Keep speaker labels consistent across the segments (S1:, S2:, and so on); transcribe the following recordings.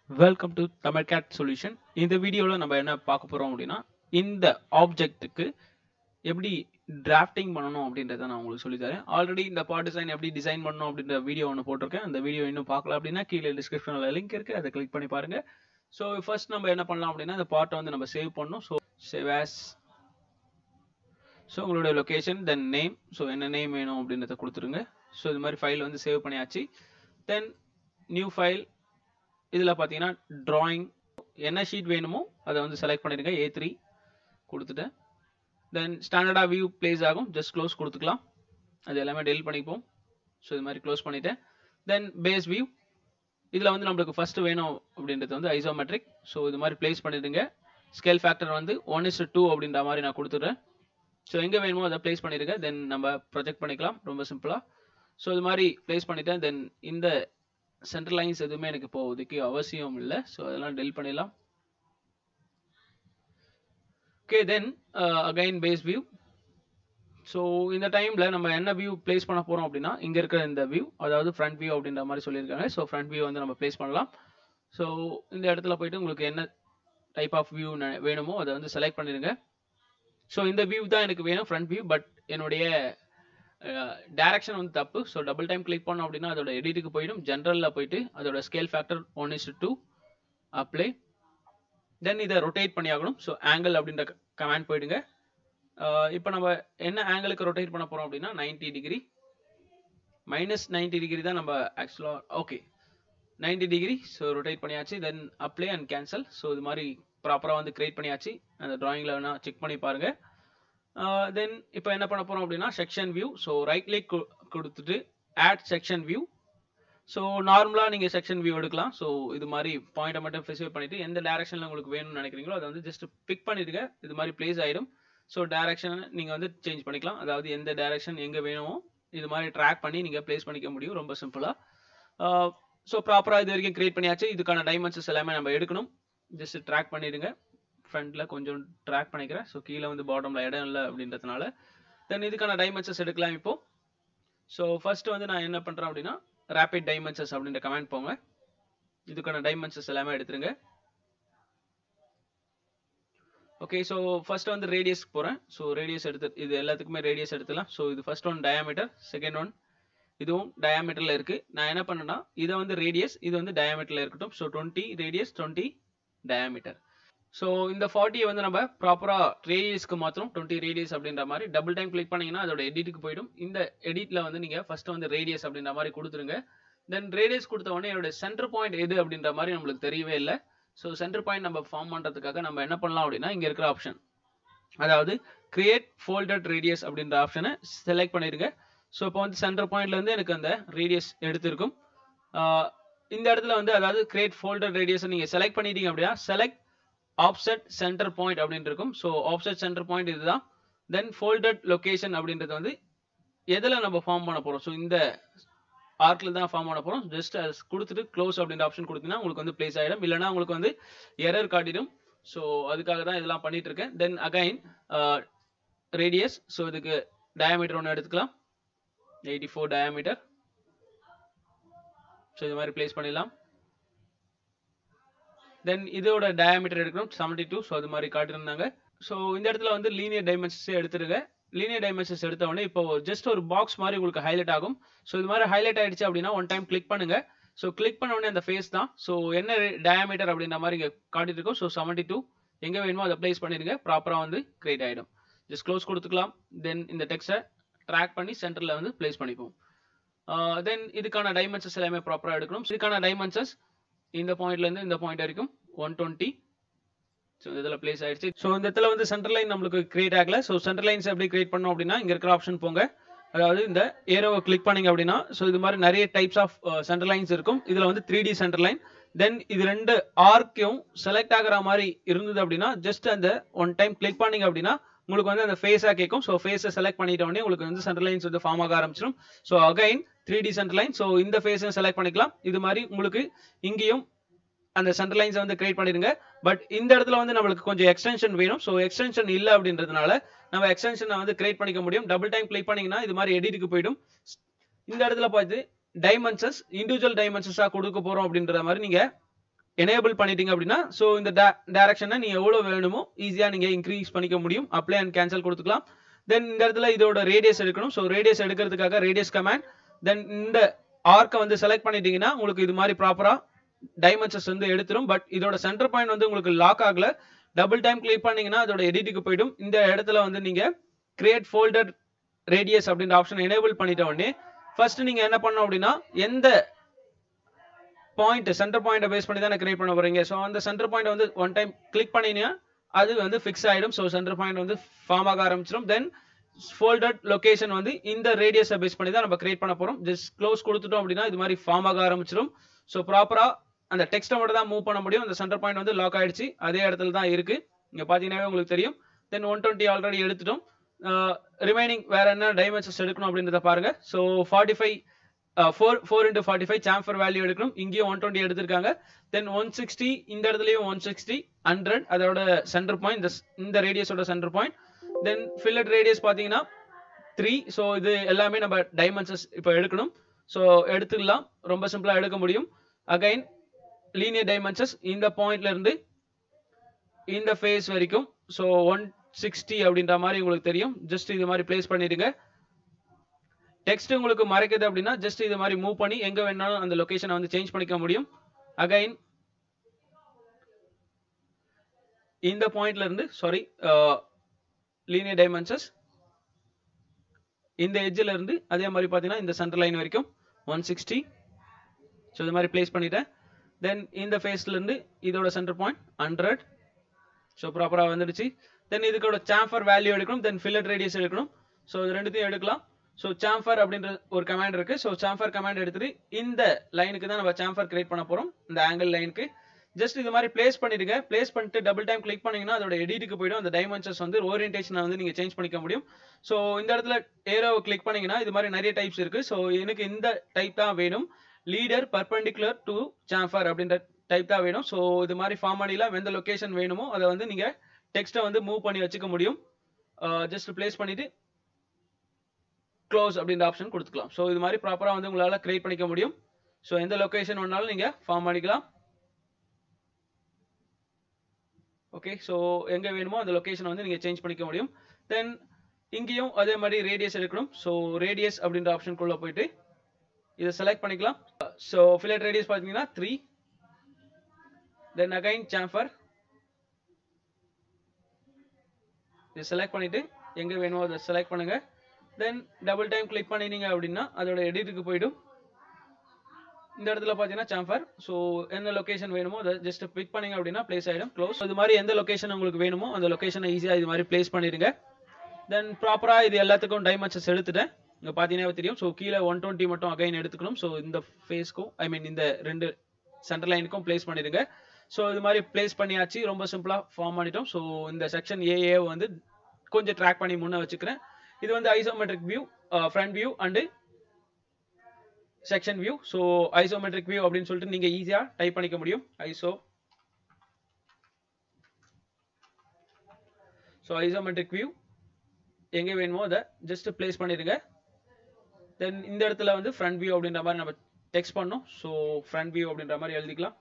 S1: welcome to Tamil CAD solution இந்த வீடியோவில் நம்ம என்ன பார்க்க போகிறோம் அப்படின்னா இந்த ஆப்ஜெக்ட்டுக்கு எப்படி டிராஃப்டிங் பண்ணணும் அப்படின்றத நான் உங்களுக்கு சொல்லித்தரேன் ஆல்ரெடி இந்த பார்ட் டிசைன் எப்படி டிசைன் பண்ணணும் அப்படின்ற வீடியோ ஒன்று போட்டிருக்கேன் அந்த வீடியோ இன்னும் பார்க்கல அப்படின்னா கீழே டிஸ்கிரிப்ஷனில் லிங்க் இருக்குது அதை கிளிக் பண்ணி பாருங்க ஸோ ஃபர்ஸ்ட் நம்ம என்ன பண்ணலாம் அப்படின்னா இந்த பார்ட்டை வந்து நம்ம சேவ் பண்ணணும் ஸோ சேவ் ஆஸ் ஸோ உங்களுடைய லொக்கேஷன் தென் நேம் ஸோ என்ன நேம் வேணும் அப்படின்றத கொடுத்துருங்க ஸோ இது மாதிரி ஃபைல் வந்து சேவ் பண்ணியாச்சு தென் நியூ ஃபைல் இதில் பார்த்தீங்கன்னா drawing என்ன ஷீட் வேணுமோ அதை வந்து செலக்ட் பண்ணிடுங்க ஏ த்ரீ கொடுத்துட்டேன் தென் ஸ்டாண்டர்டாக வியூ ப்ளேஸ் ஆகும் ஜஸ்ட் க்ளோஸ் கொடுத்துக்கலாம் அது எல்லாமே டெலிட் பண்ணிப்போம் ஸோ இது மாதிரி க்ளோஸ் பண்ணிட்டேன் தென் பேஸ் வியூ இதில் வந்து நம்மளுக்கு ஃபர்ஸ்ட் வேணும் அப்படின்றது வந்து ஐசோமெட்ரிக் ஸோ இது மாதிரி ப்ளேஸ் பண்ணிடுங்க ஸ்கேல் ஃபேக்டர் வந்து ஒன் இஸ் டூ அப்படின்ற மாதிரி நான் கொடுத்துட்றேன் ஸோ எங்கே வேணுமோ அதை ப்ளேஸ் பண்ணிடுங்க தென் நம்ம ப்ரொஜெக்ட் பண்ணிக்கலாம் ரொம்ப சிம்பிளாக ஸோ இது மாதிரி ப்ளேஸ் பண்ணிட்டேன் தென் இந்த சென்ட்ரல் லைன்ஸ் எதுவுமே எனக்கு இப்போதைக்கு அவசியம் இல்லை ஸோ அதெல்லாம் டெல் பண்ணிடலாம் okay then again base view so இந்த டைமில் நம்ம என்ன வியூ ப்ளேஸ் பண்ண போகிறோம் அப்படின்னா இங்கே இருக்கிற இந்த வியூ அதாவது ஃப்ரண்ட் வியூ அப்படின்ற மாதிரி சொல்லியிருக்காங்க ஸோ ஃப்ரண்ட் வியூ வந்து நம்ம ப்ளேஸ் பண்ணலாம் ஸோ இந்த இடத்துல போயிட்டு உங்களுக்கு என்ன டைப் ஆஃப் வியூ வேணுமோ அதை வந்து செலக்ட் பண்ணிடுங்க ஸோ இந்த வியூ தான் எனக்கு வேணும் ஃப்ரண்ட் வியூ பட் என்னுடைய டைரக்ஷன் வந்து தப்பு ஸோ டபுள் டைம் கிளிக் பண்ணோம் அப்படின்னா அதோட எடிட்டுக்கு போயிடும் ஜென்ரலில் போயிட்டு அதோட scale factor one is to apply then இதை ரொட்டேட் பண்ணி ஆகணும் ஸோ ஆங்கிள் அப்படின்ற கமாண்ட் போயிடுங்க இப்போ நம்ம என்ன ஆங்கிளுக்கு ரொட்டேட் பண்ண போகிறோம் அப்படின்னா ninety degree minus ninety degree தான் நம்ம ஆக்சுவலாக okay ninety degree so rotate பண்ணியாச்சு then apply and cancel so இது மாதிரி ப்ராப்பராக வந்து கிரியேட் பண்ணியாச்சு அந்த ட்ராயிங்கில் வேணால் செக் பண்ணி பாருங்கள் தென் இப்போ என்ன பண்ண போகிறோம் அப்படின்னா section view so right click கொடுத்துட்டு ஆட் செக்ஷன் வியூ ஸோ நார்மலாக நீங்கள் செக்ஷன் வியூ எடுக்கலாம் ஸோ இது மாதிரி பாயிண்ட்டை மட்டும் ஸ்பெசிஃபை பண்ணிவிட்டு எந்த டேரக்ஷனில் உங்களுக்கு வேணும்னு நினைக்கிறீங்களோ அதை வந்து ஜஸ்ட் பிக் பண்ணிடுங்க இது மாதிரி பிளேஸ் ஆகிடும் ஸோ டேரக்ஷன் நீங்கள் வந்து சேஞ்ச் பண்ணிக்கலாம் அதாவது எந்த டேரக்ஷன் எங்கே வேணுமோ இது மாதிரி ட்ராக் பண்ணி நீங்கள் ப்ளேஸ் பண்ணிக்க முடியும் ரொம்ப சிம்பிளாக ஸோ ப்ராப்பராக இது வரைக்கும் கிரியேட் பண்ணியாச்சு இதுக்கான டைமென்ஷன்ஸ் எல்லாமே நம்ம எடுக்கணும் ஜஸ்ட் ட்ராக் பண்ணிடுங்க ஃப்ரண்ட்டில் கொஞ்சம் ட்ராக் பண்ணிக்கிறேன் ஸோ கீழே வந்து பாட்டமில் இடம் இல்லை அப்படின்றதுனால தென் இதுக்கான டைமென்ஷன்ஸ் எடுக்கலாம் இப்போ ஸோ ஃபர்ஸ்ட் வந்து நான் என்ன பண்ணுறேன் அப்படின்னா ரேபிட் டைமென்ஷன்ஸ் அப்படின்ற கமெண்ட் போங்க இதுக்கான டைமென்ஷன்ஸ் எல்லாமே எடுத்துருங்க ஓகே ஸோ ஃபர்ஸ்ட் வந்து ரேடியஸ் போகிறேன் ஸோ ரேடியஸ் எடுத்து இது எல்லாத்துக்குமே ரேடியஸ் எடுத்துலாம் ஸோ இது first one diameter second one இதுவும் டயாமீட்டரில் இருக்குது நான் என்ன பண்ணேன்னா இதை வந்து ரேடியஸ் இது வந்து டயாமீட்டரில் இருக்கட்டும் so twenty radius twenty diameter so இந்த ஃபார்ட்டியை வந்து நம்ம ப்ராப்பராக ரேடியஸ்க்கு மாத்திரம் டுவெண்ட்டி ரேடியஸ் அப்படின்ற மாதிரி டபுள் டைம் கிளிக் பண்ணீங்கன்னா அதோட எடிட்டுக்கு போயிடும் இந்த எடிட்டில் வந்து நீங்கள் ஃபர்ஸ்ட் வந்து ரேடியஸ் அப்படின்ற மாதிரி கொடுத்துருங்க தென் ரேடியஸ் கொடுத்த உடனே என்னோட சென்டர் பாயிண்ட் எது அப்படின்ற மாதிரி நம்மளுக்கு தெரியவே இல்லை ஸோ சென்டர் பாயிண்ட் நம்ம ஃபார்ம் பண்ணுறதுக்காக நம்ம என்ன பண்ணலாம் அப்படின்னா இங்கே இருக்கிற ஆப்ஷன் அதாவது கிரியேட் ஃபோல்டட் ரேடியஸ் அப்படின்ற ஆப்ஷனை செலக்ட் பண்ணிடுங்க ஸோ இப்போ வந்து சென்டர் பாயிண்ட்லேருந்து எனக்கு அந்த ரேடியஸ் எடுத்திருக்கும் இந்த இடத்துல வந்து அதாவது கிரியேட் ஃபோல்டர் ரேடியஸ் நீங்கள் செலக்ட் பண்ணிட்டீங்க அப்படின்னா செலக்ட் ஆப்செட் சென்டர் பாயிண்ட் அப்படின்னு இருக்கும் ஸோ ஆப்செட் சென்டர் பாயிண்ட் இதுதான் தென் ஃபோல்டட் லொகேஷன் அப்படின்றது வந்து எதில் நம்ம ஃபார்ம் பண்ண போகிறோம் ஸோ இந்த ஆர்க்கில் தான் ஃபார்ம் பண்ண போகிறோம் ஜஸ்ட் அது கொடுத்துட்டு க்ளோஸ் அப்படின்ற ஆப்ஷன் கொடுத்தீங்கன்னா உங்களுக்கு வந்து பிளேஸ் ஆகிடும் இல்லைனா உங்களுக்கு வந்து எரர் காட்டிடும் ஸோ அதுக்காக தான் இதெல்லாம் பண்ணிட்டு இருக்கேன் தென் அகைன் ரேடியஸ் ஸோ இதுக்கு டயாமீட்டர் ஒன்று எடுத்துக்கலாம் எயிட்டி ஃபோர் டயாமீட்டர் ஸோ இது மாதிரி பிளேஸ் பண்ணிடலாம் தென் இதோட டயாமீட்டர் எடுக்கணும் செவன்டி டூ ஸோ அது மாதிரி காட்டியிருந்தாங்க ஸோ இந்த இடத்துல வந்து லீனியர் டைமென்ஷன்ஸே எடுத்துருங்க லீனியர் டைமென்ஷன்ஸ் எடுத்த உடனே இப்போ ஜஸ்ட் ஒரு பாக்ஸ் மாதிரி உங்களுக்கு ஹைலைட் ஆகும் ஸோ இது மாதிரி ஹைலைட் ஆயிடுச்சு அப்படின்னா ஒன் டைம் கிளிக் பண்ணுங்க ஸோ கிளிக் பண்ண உடனே அந்த ஃபேஸ் தான் ஸோ என்ன டயாமீட்டர் அப்படின்ற மாதிரி இங்கே காட்டிட்டு இருக்கோம் ஸோ செவன்டி டூ எங்கே வேணுமோ அதை பிளேஸ் பண்ணிடுங்க ப்ராப்பராக வந்து கிரியேட் ஆகிடும் ஜஸ்ட் க்ளோஸ் கொடுத்துக்கலாம் தென் இந்த டெக்ஸ்ட்டை ட்ராக் பண்ணி சென்டரில் வந்து பிளேஸ் பண்ணிப்போம் தென் இதுக்கான டைமென்ஷன்ஸ் எல்லாமே ப்ராப்பராக எடுக்கணும் இதுக்கான டைமென்ஷன்ஸ் இந்த பாயிண்ட்லேருந்து இந்த பாயிண்ட் வரைக்கும் ஒன் டுவெண்ட்டி ஸோ இதில் பிளேஸ் ஆயிடுச்சு ஸோ இந்த இடத்துல வந்து சென்டர் லைன் நம்மளுக்கு கிரியேட் ஆகல ஸோ சென்டர் லைன்ஸ் எப்படி கிரியேட் பண்ணோம் அப்படின்னா இங்கே இருக்கிற ஆப்ஷன் போங்க அதாவது இந்த ஏரோவை கிளிக் பண்ணீங்க அப்படின்னா ஸோ இது மாதிரி நிறைய டைப்ஸ் ஆஃப் சென்டர் லைன்ஸ் இருக்கும் இதில் வந்து three D center line then இது ரெண்டு ஆர்க்கையும் செலக்ட் ஆகிற மாதிரி இருந்தது அப்படின்னா ஜஸ்ட் அந்த ஒன் டைம் கிளிக் பண்ணீங்க அப்படின்னா உங்களுக்கு வந்து அந்த ஃபேஸாக கேட்கும் ஸோ ஃபேஸை செலக்ட் பண்ணிட்ட உடனே உங்களுக்கு வந்து சென்டர் லைன்ஸ் வந்து ஃபார்ம் ஆக ஆரம்பிச்சிடும் so again three D center line so இந்த ஃபேஸையும் செலக்ட் பண்ணிக்கலாம் இது மாதிரி உங்களுக்கு இங்கேயும் அந்த சென்டர் லைன்ஸை வந்து கிரியேட் பண்ணிடுங்க பட் இந்த இடத்துல வந்து நம்மளுக்கு கொஞ்சம் எக்ஸ்டென்ஷன் வேணும் ஸோ எக்ஸ்டென்ஷன் இல்லை அப்படின்றதுனால நம்ம எக்ஸ்டென்ஷனை வந்து கிரியேட் பண்ணிக்க முடியும் டபுள் டைம் கிளிக் பண்ணீங்கன்னா இது மாதிரி எடிட்டுக்கு போயிடும் இந்த இடத்துல பார்த்து டைமென்ஷன்ஸ் இண்டிவிஜுவல் டைமென்ஷன்ஸாக கொடுக்க போகிறோம் அப்படின்ற மாதிரி நீங்கள் எனேபிள் பண்ணிட்டீங்க அப்படின்னா ஸோ இந்த டைரக்ஷனை நீங்க எவ்வளவு வேணுமோ ஈஸியா நீங்க இன்க்ரீஸ் பண்ணிக்க முடியும் அப்ளை அண்ட் கேன்சல் கொடுத்துக்கலாம் தென் இந்த இடத்துல இதோட ரேடியஸ் எடுக்கணும் ஸோ ரேடியஸ் எடுக்கிறதுக்காக ரேடியஸ் கமாண்ட் தென் இந்த ஆர்க்கை வந்து செலக்ட் பண்ணிட்டீங்கன்னா உங்களுக்கு இது மாதிரி ப்ராப்பரா டைமென்ஷன்ஸ் வந்து எடுத்துரும் பட் இதோட சென்டர் பாயிண்ட் வந்து உங்களுக்கு லாக் ஆகல டபுள் டைம் கிளிக் பண்ணீங்கன்னா அதோட எடிட்டுக்கு போயிடும் இந்த இடத்துல வந்து நீங்க கிரியேட் ஃபோல்டர் ரேடியஸ் அப்படின்ற ஆப்ஷன் எனேபிள் பண்ணிட்ட உடனே ஃபர்ஸ்ட் நீங்க என்ன பண்ணணும் அப்படின்னா எந்த பாயிண்ட் சென்டர் பாயிண்ட் பேஸ் பண்ணி தான் கிரியேட் பண்ண போறீங்க ஸோ அந்த சென்டர் பாயிண்ட் வந்து ஒன் டைம் கிளிக் பண்ணீங்கன்னா அது வந்து ஃபிக்ஸ் ஆயிடும் ஸோ சென்டர் பாயிண்ட் வந்து ஃபார்ம் ஆக ஆரம்பிச்சிடும் தென் ஃபோல்டட் லொகேஷன் வந்து இந்த ரேடியஸை பேஸ் பண்ணி தான் நம்ம கிரியேட் பண்ண போறோம் ஜஸ்ட் க்ளோஸ் கொடுத்துட்டோம் அப்படின்னா இது மாதிரி ஃபார்ம் ஆக ஆரம்பிச்சிடும் ஸோ ப்ராப்பரா அந்த டெக்ஸ்ட்டை மட்டும் தான் மூவ் பண்ண முடியும் அந்த சென்டர் பாயிண்ட் வந்து லாக் ஆயிடுச்சு அதே இடத்துல தான் இருக்கு இங்க பாத்தீங்கன்னாவே உங்களுக்கு தெரியும் தென் ஒன் டுவெண்ட்டி ஆல்ரெடி எடுத்துட்டோம் ரிமைனிங் வேற என்ன டைமென்ஷன்ஸ் எடுக்கணும் அப்படின்றத பாருங்க so forty five four four into forty five chamfer value எடுக்கணும் இங்கேயும் ஒன் டுவெண்ட்டி எடுத்திருக்காங்க தென் ஒன் சிக்ஸ்டி இந்த இடத்துலயும் ஒன் சிக்ஸ்டி ஹண்ட்ரட் அதோட சென்டர் பாயிண்ட் இந்த ரேடியஸோட center point then fillet radius பார்த்தீங்கன்னா த்ரீ ஸோ இது எல்லாமே நம்ம டைமென்ஷன்ஸ் இப்போ எடுக்கணும் ஸோ எடுத்துக்கலாம் ரொம்ப சிம்பிளாக எடுக்க முடியும் அகைன் லீனியர் டைமென்ஷன்ஸ் இந்த பாயிண்ட்ல இருந்து இந்த ஃபேஸ் வரைக்கும் ஸோ ஒன் சிக்ஸ்டி அப்படின்ற மாதிரி உங்களுக்கு தெரியும் ஜஸ்ட் இது மாதிரி பிளேஸ் பண்ணிடுங்க டெக்ஸ்ட் உங்களுக்கு மறைக்குது அப்படின்னா ஜஸ்ட் இது மாதிரி மூவ் பண்ணி எங்க வேணாலும் அந்த லொகேஷனை வந்து சேஞ்ச் பண்ணிக்க முடியும் அகைன் இந்த பாயிண்ட்ல இருந்து சாரி லீனியர் டைமென்ஷன்ஸ் இந்த எட்ஜில் இருந்து அதே மாதிரி பார்த்தீங்கன்னா இந்த சென்டர் லைன் வரைக்கும் ஒன் சிக்ஸ்டி ஸோ இது மாதிரி பிளேஸ் பண்ணிட்டேன் தென் இந்த ஃபேஸ்ல இருந்து இதோட சென்டர் பாயிண்ட் ஹண்ட்ரட் ஸோ ப்ராப்பராக வந்துடுச்சு தென் இதுக்கோட சாம்பர் வேல்யூ எடுக்கணும் தென் ஃபில்லட் ரேடியஸ் எடுக்கணும் ஸோ இது ரெண்டுத்தையும் எடுக்கலாம் ஸோ சாம்பர் அப்படின்ற ஒரு கமாண்ட் இருக்கு ஸோ சாம்பர் கமாண்ட் எடுத்துட்டு இந்த லைனுக்கு தான் நம்ம சாம்பர் கிரியேட் பண்ண போறோம் இந்த ஆங்கிள் லைனுக்கு ஜஸ்ட் இது மாதிரி பிளேஸ் பண்ணிடுங்க பிளேஸ் பண்ணிட்டு டபுள் டைம் கிளிக் பண்ணீங்கன்னா அதோட எடிட்டுக்கு போயிடும் அந்த டைமென்ஷன்ஸ் வந்து ஓரியன்டேஷனை வந்து நீங்க சேஞ்ச் பண்ணிக்க முடியும் ஸோ இந்த இடத்துல ஏரோவை கிளிக் பண்ணீங்கன்னா இது மாதிரி நிறைய டைப்ஸ் இருக்கு ஸோ எனக்கு இந்த டைப் தான் வேணும் லீடர் பர்பண்டிகுலர் டு சாம்பர் அப்படின்ற டைப் தான் வேணும் ஸோ இது மாதிரி ஃபார்ம் பண்ணிலாம் எந்த லொகேஷன் வேணுமோ அதை வந்து நீங்க டெக்ஸ்ட்டை வந்து மூவ் பண்ணி வச்சுக்க முடியும் ஜஸ்ட் பிளேஸ் பண்ணிட்டு க்ளோஸ் அப்படின்ற ஆப்ஷன் கொடுத்துக்கலாம் ஸோ இது மாதிரி ப்ராப்பராக வந்து உங்களால் கிரியேட் பண்ணிக்க முடியும் ஸோ எந்த லொகேஷன் வேணாலும் நீங்கள் ஃபார்ம் பண்ணிக்கலாம் ஓகே ஸோ எங்கே வேணுமோ அந்த லொகேஷனை வந்து நீங்கள் சேஞ்ச் பண்ணிக்க முடியும் தென் இங்கேயும் அதே மாதிரி ரேடியஸ் எடுக்கணும் ஸோ ரேடியஸ் அப்படின்ற ஆப்ஷனுக்குள்ளே போயிட்டு இதை செலக்ட் பண்ணிக்கலாம் ஸோ ஃபிலட் ரேடியஸ் பார்த்தீங்கன்னா த்ரீ தென் அகைன் சாம்பர் இதை செலக்ட் பண்ணிட்டு எங்கே வேணுமோ அதை செலக்ட் பண்ணுங்க தென் டபுள் டைம் கிளிக் பண்ணினீங்க அப்படின்னா அதோட எடிட்டுக்கு போயிடும் இந்த இடத்துல பார்த்தீங்கன்னா சாம்பர் ஸோ எந்த லொகேஷன் வேணுமோ அதை ஜஸ்ட் பிக் பண்ணீங்க அப்படின்னா பிளேஸ் ஆகிடும் க்ளோஸ் இது மாதிரி எந்த லொகேஷன் உங்களுக்கு வேணுமோ அந்த லொகேஷனை ஈஸியாக இது மாதிரி பிளேஸ் பண்ணிடுங்க தென் ப்ராப்பராக இது எல்லாத்துக்கும் டைமென்ஷன்ஸ் எடுத்துட்டேன் இங்கே பார்த்தீங்கன்னா தெரியும் ஸோ கீழே ஒன் டுவெண்ட்டி மட்டும் அகைன் எடுத்துக்கணும் ஸோ இந்த ஃபேஸ்க்கும் ஐ மீன் இந்த ரெண்டு சென்டர் லைனுக்கும் பிளேஸ் பண்ணிடுங்க ஸோ இது மாதிரி பிளேஸ் பண்ணியாச்சு ரொம்ப சிம்பிளாக ஃபார்ம் பண்ணிட்டோம் ஸோ இந்த செக்ஷன் ஏஏ வந்து கொஞ்சம் ட்ராக் பண்ணி முன்னே வச்சுக்கிறேன் இது வந்து isometric view front view and section view so isometric view அப்படின்னு சொல்லிட்டு நீங்க ஈஸியா டைப் பண்ணிக்க முடியும் ஐசோ ஸோ ஐசோமெட்ரிக் வியூ எங்க வேணுமோ அதை ஜஸ்ட் பிளேஸ் பண்ணிடுங்க தென் இந்த இடத்துல வந்து ஃப்ரண்ட் வியூ அப்படின்ற மாதிரி நம்ம டெக்ஸ்ட் பண்ணோம் ஸோ ஃப்ரண்ட் வியூ அப்படின்ற மாதிரி எழுதிக்கலாம்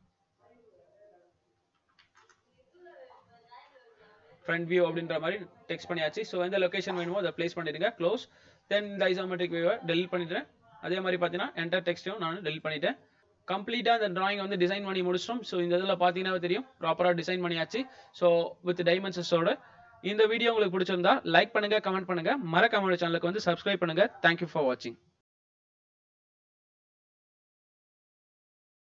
S1: ஃப்ரண்ட் வியூ அப்படின்ற மாதிரி டெக்ஸ்ட் பண்ணியாச்சு ஸோ எந்த லொகேஷன் வேணுமோ அதை பிளேஸ் பண்ணிடுங்க க்ளோஸ் தென் இந்த ஐசோமெட்ரிக் வியூவை டெலிட் பண்ணிடுறேன் அதே மாதிரி பார்த்தீங்கன்னா என்டர் டெக்ஸ்ட்டையும் நான் டெலிட் பண்ணிட்டேன் கம்ப்ளீட்டாக இந்த டிராயிங் வந்து டிசைன் பண்ணி முடிச்சிட்டோம் ஸோ இந்த இதில் பார்த்தீங்கன்னா தெரியும் ப்ராப்பராக டிசைன் பண்ணியாச்சு ஸோ வித் டைமென்ஷன்ஸோட இந்த வீடியோ உங்களுக்கு பிடிச்சிருந்தா லைக் பண்ணுங்க கமெண்ட் பண்ணுங்க மறக்காம சேனலுக்கு வந்து சப்ஸ்கிரைப் பண்ணுங்க தேங்க்யூ ஃபார் வாட்சிங்